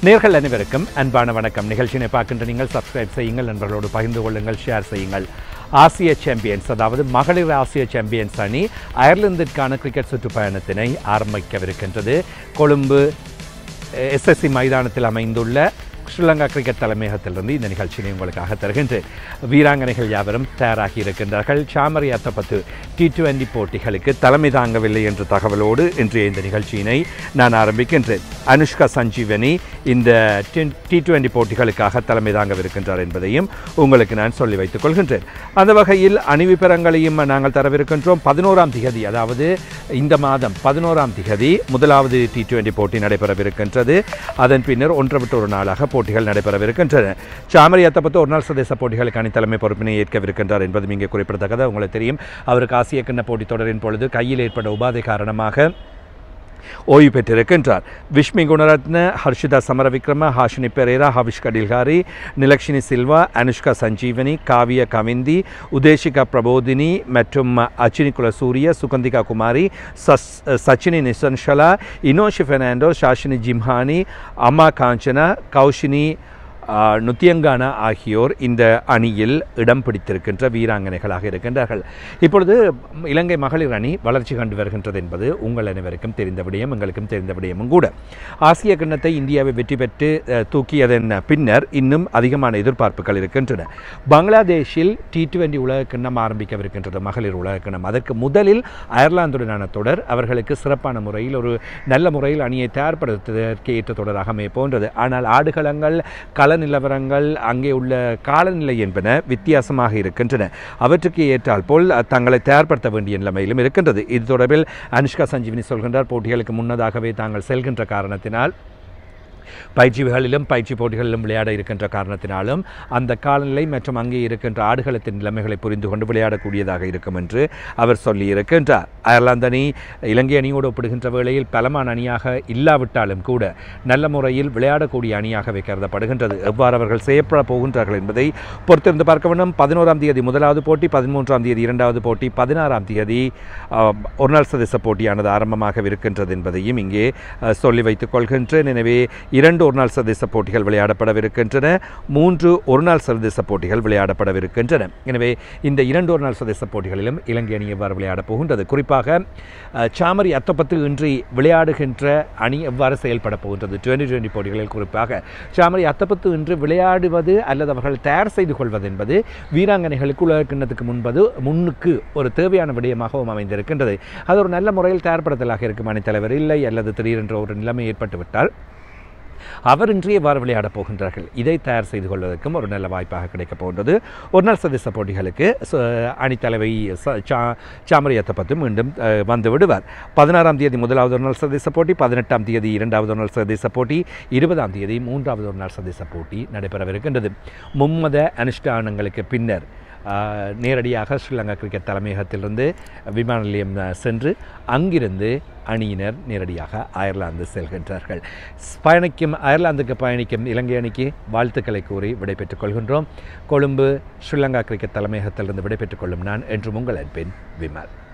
நேர்கள் அனைவருக்கும் அன்பான வணக்கம் நிகழ்ச்சியினை பார்க்கின்ற நீங்கள் சப்ஸ்கிரைப் செய்யுங்கள் நண்பர்களோடு பகிர்ந்து கொள்ளுங்கள் ஷேர் செய்யுங்கள் ஆசிய சாம்பியன்ஸ் அதாவது மகளிர் ஆசிய சாம்பியன்ஸ் அணி அயர்லாந்திற்கான கிரிக்கெட் சுற்றுப்பயணத்தினை ஆரம்பிக்கவிருக்கின்றது கொழும்பு எஸ்எஸ்சி மைதானத்தில் அமைந்துள்ள ஸ்ரீலங்கா கிரிக்கெட் தலைமையகத்திலிருந்து இந்த நிகழ்ச்சியை உங்களுக்காக தருகின்றேன் வீராங்கனைகள் யாவரும் தயாராகி இருக்கின்றார்கள் சாமரி அத்தப்பத்து டி டுவெண்டி போட்டிகளுக்கு தலைமை தாங்கவில்லை என்ற தகவலோடு இன்றைய இந்த நிகழ்ச்சியினை நான் ஆரம்பிக்கின்றேன் அனுஷ்கா சஞ்சீவனி இந்த டி டுவெண்டி போட்டிகளுக்காக தலைமை தாங்கவிருக்கின்றார் என்பதையும் உங்களுக்கு நான் சொல்லி வைத்துக் கொள்கின்றேன் அந்த வகையில் அணிவிபரங்களையும் நாங்கள் தரவிருக்கின்றோம் பதினோராம் திகதி அதாவது இந்த மாதம் பதினோராம் திகதி முதலாவது டி டுவெண்டி போட்டி நடைபெறவிருக்கின்றது அதன் பின்னர் ஒன்று விட்டு ஒரு நாளாக போட்டிகள் நடைபெறவிருக்கின்றன சாமரி அத்தப்பத்து ஒரு நாள் சதேச போட்டிகளுக்கு அணி தலைமை பொறுப்பினை ஏற்கவிருக்கின்றார் என்பதும் இங்கே குறிப்பிடத்தக்கது உங்களுக்கு தெரியும் அவருக்கு ஆசிய கிண்ண போட்டித் தொடரின் பொழுது கையில் ஏற்பட்ட உபாதை காரணமாக ஓய்வு பெற்றிருக்கின்றார் விஷ்மி குணரத்ன ஹர்ஷிதா சமரவிக்ரம ஹாஷினி பெரேரா ஹவிஷ் கடில்காரி நிலக்ஷினி சில்வா அனுஷ்கா சஞ்சீவனி காவிய கவிந்தி உதேஷிகா பிரபோதினி மற்றும் அச்சினி குலசூரிய சுகந்திகா குமாரி சஸ் சச்சினி நிசன்ஷலா இனோஷி பெர்னாண்டோ ஷாஷினி ஜிம்ஹானி அம்மா காஞ்சனா கௌஷினி நுத்தியங்கானா ஆகியோர் இந்த அணியில் இடம் பிடித்திருக்கின்ற வீராங்கனைகளாக இருக்கின்றார்கள் இப்பொழுது இலங்கை மகளிர் அணி வளர்ச்சி கண்டு வருகின்றது என்பது உங்கள் அனைவருக்கும் தெரிந்த விடயம் எங்களுக்கும் தெரிந்த விடயமும் கூட ஆசிய கிண்ணத்தை இந்தியாவை வெற்றி பெற்று தூக்கியதன் பின்னர் இன்னும் அதிகமான எதிர்பார்ப்புகள் இருக்கின்றன பங்களாதேஷில் டி டுவெண்டி உலக கிண்ணம் ஆரம்பிக்கவிருக்கின்றது மகளிர் உலக கிண்ணம் அதற்கு முதலில் அயர்லாந்துடனான தொடர் அவர்களுக்கு சிறப்பான முறையில் ஒரு நல்ல முறையில் அணியை தயார்படுத்துவதற்கு ஏற்ற தொடராக அமைய போன்றது ஆனால் ஆடுகளங்கள் கள நிலவரங்கள் அங்கே உள்ள காலநிலை என்பன வித்தியாசமாக இருக்கின்றன அவற்றுக்கு ஏற்றால் போல் தங்களை தயார்படுத்த வேண்டிய நிலைமையிலும் இருக்கின்றது இது தொடர்பில் அனுஷ்கா சஞ்சீவினி சொல்கின்றார் போட்டிகளுக்கு முன்னதாகவே தாங்கள் செல்கின்ற காரணத்தினால் பயிற்சிகளிலும் பயிற்சி போட்டிகளிலும் விளையாட இருக்கின்ற காரணத்தினாலும் அந்த காலநிலை மற்றும் அங்கே இருக்கின்ற ஆடுகளத்தின் நிலைமைகளை புரிந்து கொண்டு விளையாடக்கூடியதாக இருக்கும் என்று அவர் சொல்லியிருக்கின்றார் அயர்லாந்து அணி இலங்கை அணியோடு ஒப்பிடுகின்ற வேளையில் பலமான அணியாக இல்லாவிட்டாலும் கூட நல்ல முறையில் விளையாடக்கூடிய அணியாகவே கருதப்படுகின்றது எவ்வாறு அவர்கள் செய்யப்பட போகின்றார்கள் என்பதை பொறுத்திருந்து பார்க்க வேண்டும் பதினோராம் தேதி முதலாவது போட்டி பதிமூன்றாம் தேதி இரண்டாவது போட்டி பதினாறாம் தேதி ஒரு நாள் சதேச போட்டியானது ஆரம்பமாக இருக்கின்றது என்பதையும் இங்கே சொல்லி வைத்துக் கொள்கின்றேன் எனவே இரண்டு ஒரு நாள் சர்வதேச போட்டிகள் விளையாடப்படவிருக்கின்றன மூன்று ஒரு நாள் சர்வதேச போட்டிகள் விளையாடப்படவிருக்கின்றன எனவே இந்த இரண்டு ஒரு நாள் சர்வதேச போட்டிகளிலும் இலங்கை அணி எவ்வாறு விளையாடப் போகின்றது குறிப்பாக சாமரி அத்தப்பத்து இன்றி விளையாடுகின்ற அணி எவ்வாறு செயல்பட போகின்றது டுவெண்டி டுவெண்டி போட்டிகளில் குறிப்பாக சாமரி அத்தப்பத்து இன்று விளையாடுவது அல்லது அவர்கள் தயார் செய்து கொள்வது என்பது வீராங்கனைகளுக்கு உலக கிண்ணத்துக்கு முன்பது முன்னுக்கு ஒரு தேவையான விடயமாகவும் அமைந்திருக்கின்றது அது ஒரு நல்ல முறையில் தயார்படுத்தலாக இருக்கும் அணித்தலைவர் இல்லை அல்லது திடீரென்ற ஒரு நிலைமை ஏற்பட்டுவிட்டால் அவர் இன்றைய வார விளையாடப் போகின்றார்கள் இதை தயார் செய்து கொள்வதற்கும் ஒரு நல்ல வாய்ப்பாக கிடைக்கப் போகின்றது ஒரு நாள் சதேச போட்டிகளுக்கு அணித்தலைவை சாமரியத்தை பற்றி மீண்டும் வந்து விடுவார் பதினாறாம் தேதி முதலாவது ஒரு நாள் சதேச போட்டி பதினெட்டாம் தேதி இரண்டாவது ஒரு நாள் சதேச போட்டி இருபதாம் தேதி மூன்றாவது ஒரு நாள் சதேச போட்டி நடைபெறவிருக்கின்றது மும்மத அனுஷ்டானங்களுக்கு பின்னர் நேரடியாக ஸ்ரீலங்கா கிரிக்கெட் தலைமையகத்திலிருந்து விமான நிலையம் சென்று அங்கிருந்து அணியினர் நேரடியாக அயர்லாந்து செல்கின்றார்கள் பயணிக்கும் அயர்லாந்துக்கு பயணிக்கும் இலங்கை அணிக்கு வாழ்த்துக்களை கூறி விடைபெற்றுக் கொள்கின்றோம் கொழும்பு ஸ்ரீலங்கா கிரிக்கெட் தலைமையகத்திலிருந்து விடைபெற்றுக் கொள்ளும் நான் என்றும் உங்கள் அன்பின் விமல்